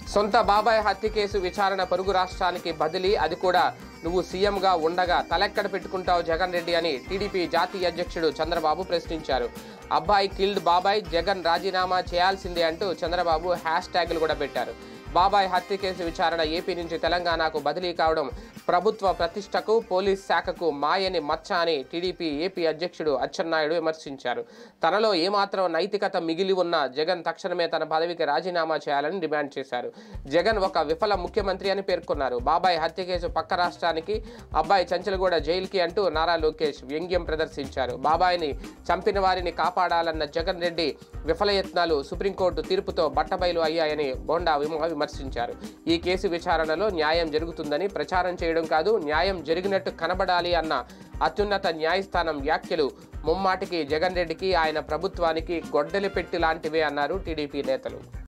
సొంత బాబాయ్ హత్య కేసు విచారణ పొరుగు రాష్ట్రానికి బదిలీ అది కూడా నువ్వు సీఎంగా ఉండగా తలెక్కడ పెట్టుకుంటావు జగన్ రెడ్డి అని టీడీపీ జాతీయ అధ్యక్షుడు చంద్రబాబు ప్రశ్నించారు అబ్బాయి కిల్డ్ బాబాయ్ జగన్ రాజీనామా చేయాల్సిందే అంటూ చంద్రబాబు హ్యాష్ ట్యాగులు కూడా పెట్టారు బాబాయ్ హత్య కేసు విచారణ ఏపీ నుంచి తెలంగాణకు బదిలీ కావడం ప్రభుత్వ ప్రతిష్టకు పోలీస్ శాఖకు మాయని మచ్చ అని టీడీపీ ఏపీ అధ్యక్షుడు అచ్చెన్నాయుడు విమర్శించారు తనలో ఏమాత్రం నైతికత మిగిలి ఉన్న జగన్ తక్షణమే తన పదవికి రాజీనామా చేయాలని డిమాండ్ చేశారు జగన్ ఒక విఫల ముఖ్యమంత్రి అని పేర్కొన్నారు బాబాయ్ హత్య కేసు పక్క రాష్ట్రానికి అబ్బాయి చంచలగూడ జైలుకి అంటూ నారా లోకేష్ వ్యంగ్యం ప్రదర్శించారు బాబాయిని చంపిన వారిని కాపాడాలన్న జగన్ రెడ్డి విఫల యత్నాలు సుప్రీంకోర్టు తీర్పుతో బట్టబయలు అయ్యాయని బోండా విమ- విమర్శించారు ఈ కేసు విచారణలో న్యాయం జరుగుతుందని ప్రచారం చేయడం కాదు న్యాయం జరిగినట్టు కనబడాలి అన్న అత్యున్నత న్యాయస్థానం వ్యాఖ్యలు ముమ్మాటికి జగన్ రెడ్డికి ఆయన ప్రభుత్వానికి గొడ్డలి పెట్టి లాంటివే అన్నారు టీడీపీ నేతలు